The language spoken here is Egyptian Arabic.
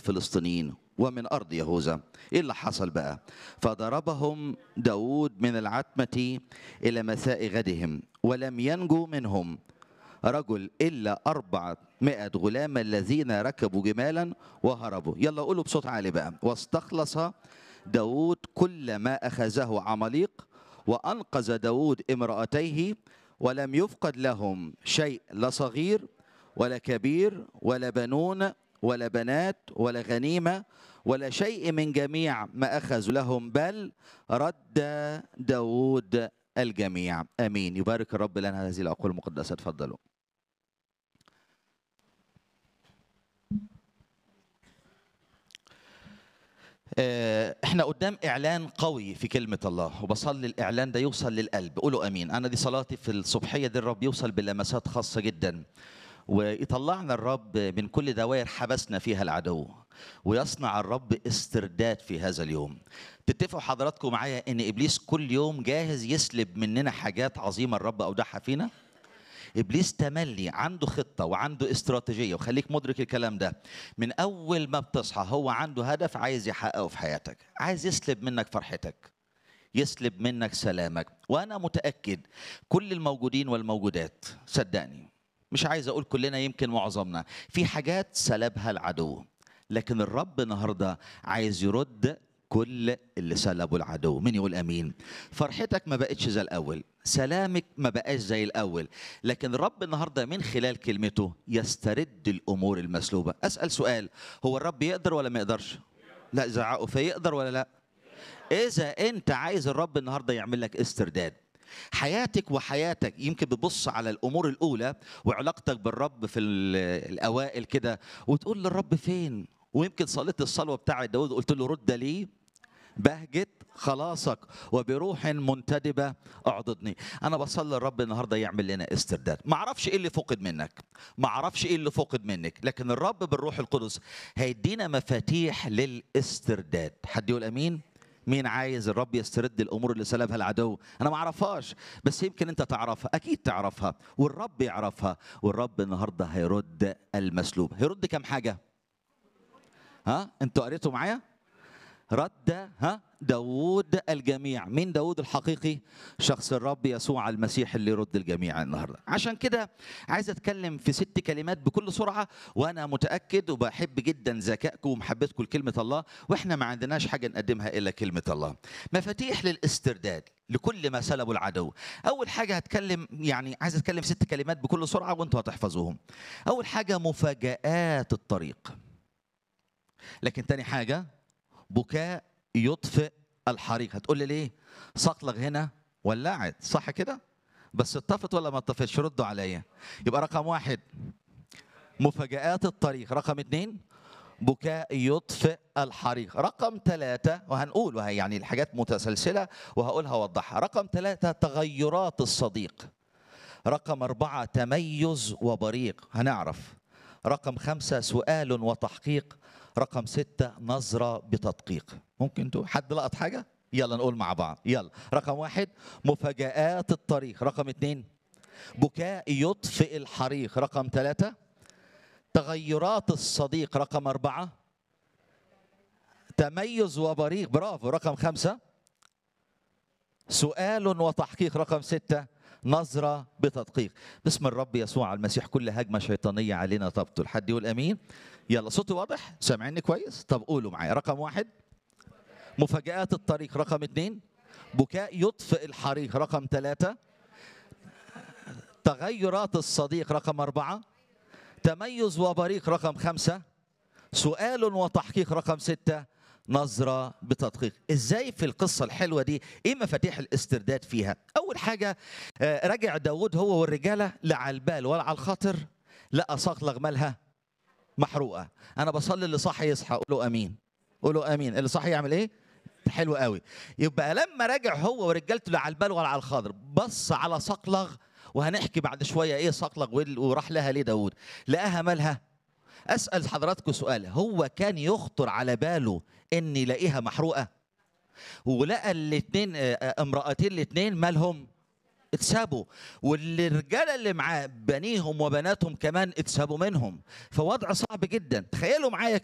الفلسطينيين ومن أرض يهوذا إيه اللي حصل بقى فضربهم داود من العتمة إلى مساء غدهم ولم ينجو منهم رجل إلا أربعمائة غلام الذين ركبوا جمالا وهربوا يلا قولوا بصوت عالي بقى واستخلص داود كل ما أخذه عماليق وأنقذ داود امرأتيه ولم يفقد لهم شيء لا صغير ولا كبير ولا بنون ولا بنات ولا غنيمة ولا شيء من جميع ما أخذوا لهم بل رد داود الجميع أمين يبارك الرب لنا هذه الأقوال المقدسة تفضلوا آه، احنا قدام اعلان قوي في كلمه الله وبصلي الاعلان ده يوصل للقلب قولوا امين انا دي صلاتي في الصبحيه دي الرب يوصل بلمسات خاصه جدا ويطلعنا الرب من كل دوائر حبسنا فيها العدو ويصنع الرب استرداد في هذا اليوم تتفقوا حضراتكم معايا ان ابليس كل يوم جاهز يسلب مننا حاجات عظيمه الرب اودعها فينا ابليس تملي عنده خطه وعنده استراتيجيه وخليك مدرك الكلام ده من اول ما بتصحى هو عنده هدف عايز يحققه في حياتك عايز يسلب منك فرحتك يسلب منك سلامك وانا متاكد كل الموجودين والموجودات صدقني مش عايز اقول كلنا يمكن معظمنا في حاجات سلبها العدو لكن الرب النهارده عايز يرد كل اللي سلبوا العدو مين يقول امين فرحتك ما بقتش زي الاول سلامك ما بقاش زي الاول لكن الرب النهارده من خلال كلمته يسترد الامور المسلوبه اسال سؤال هو الرب يقدر ولا ما يقدرش لا زعقه فيقدر ولا لا اذا انت عايز الرب النهارده يعمل لك استرداد حياتك وحياتك يمكن بتبص على الامور الاولى وعلاقتك بالرب في ال- الاوائل كده وتقول للرب فين ويمكن صليت الصلوه بتاعت داود قلت له رد لي بهجة خلاصك وبروح منتدبة اعضدني انا بصلي الرب النهارده يعمل لنا استرداد ما اعرفش ايه اللي فقد منك ما اعرفش ايه اللي فقد منك لكن الرب بالروح القدس هيدينا مفاتيح للاسترداد حد يقول امين مين عايز الرب يسترد الامور اللي سلبها العدو انا ما اعرفهاش بس يمكن انت تعرفها اكيد تعرفها والرب يعرفها والرب النهارده هيرد المسلوب هيرد كم حاجه ها انتوا قريتوا معايا رد ها داود الجميع مين داود الحقيقي شخص الرب يسوع المسيح اللي يرد الجميع النهارده عشان كده عايز اتكلم في ست كلمات بكل سرعه وانا متاكد وبحب جدا ذكائكم ومحبتكم لكلمه الله واحنا ما عندناش حاجه نقدمها الا كلمه الله مفاتيح للاسترداد لكل ما سلبوا العدو اول حاجه هتكلم يعني عايز اتكلم في ست كلمات بكل سرعه وانتوا هتحفظوهم اول حاجه مفاجآت الطريق لكن تاني حاجه بكاء يطفئ الحريق هتقول لي ليه صقلغ هنا ولعت صح كده بس اتطفت ولا ما اتطفتش ردوا عليا يبقى رقم واحد مفاجآت الطريق رقم اتنين بكاء يطفئ الحريق رقم ثلاثة وهنقول وهي يعني الحاجات متسلسلة وهقولها أوضحها رقم ثلاثة تغيرات الصديق رقم أربعة تميز وبريق هنعرف رقم خمسة سؤال وتحقيق رقم ستة نظرة بتدقيق ممكن تقول حد لقط حاجة؟ يلا نقول مع بعض يلا رقم واحد مفاجآت الطريق رقم اتنين بكاء يطفئ الحريق رقم ثلاثة تغيرات الصديق رقم أربعة تميز وبريق برافو رقم خمسة سؤال وتحقيق رقم ستة نظرة بتدقيق باسم الرب يسوع المسيح كل هجمة شيطانية علينا تبطل حد يقول أمين يلا صوتي واضح سامعيني كويس طب قولوا معايا رقم واحد مفاجآت الطريق رقم اتنين بكاء يطفئ الحريق رقم ثلاثة تغيرات الصديق رقم أربعة تميز وبريق رقم خمسة سؤال وتحقيق رقم ستة نظرة بتدقيق ازاي في القصة الحلوة دي ايه مفاتيح الاسترداد فيها اول حاجة آه، رجع داود هو والرجالة لا على البال ولا على الخاطر لقى صقلغ مالها محروقة انا بصلي اللي صح يصحى قولوا امين قولوا امين اللي صح يعمل ايه حلو قوي يبقى لما رجع هو ورجالته لا على البال ولا على الخاطر بص على صقلغ وهنحكي بعد شوية ايه صقلغ وال- وراح لها ليه داود لقاها مالها اسال حضراتكم سؤال هو كان يخطر على باله ان يلاقيها محروقه ولقى الاثنين امرأتين الاثنين مالهم اتسابوا والرجاله اللي معاه بنيهم وبناتهم كمان اتسابوا منهم فوضع صعب جدا تخيلوا معايا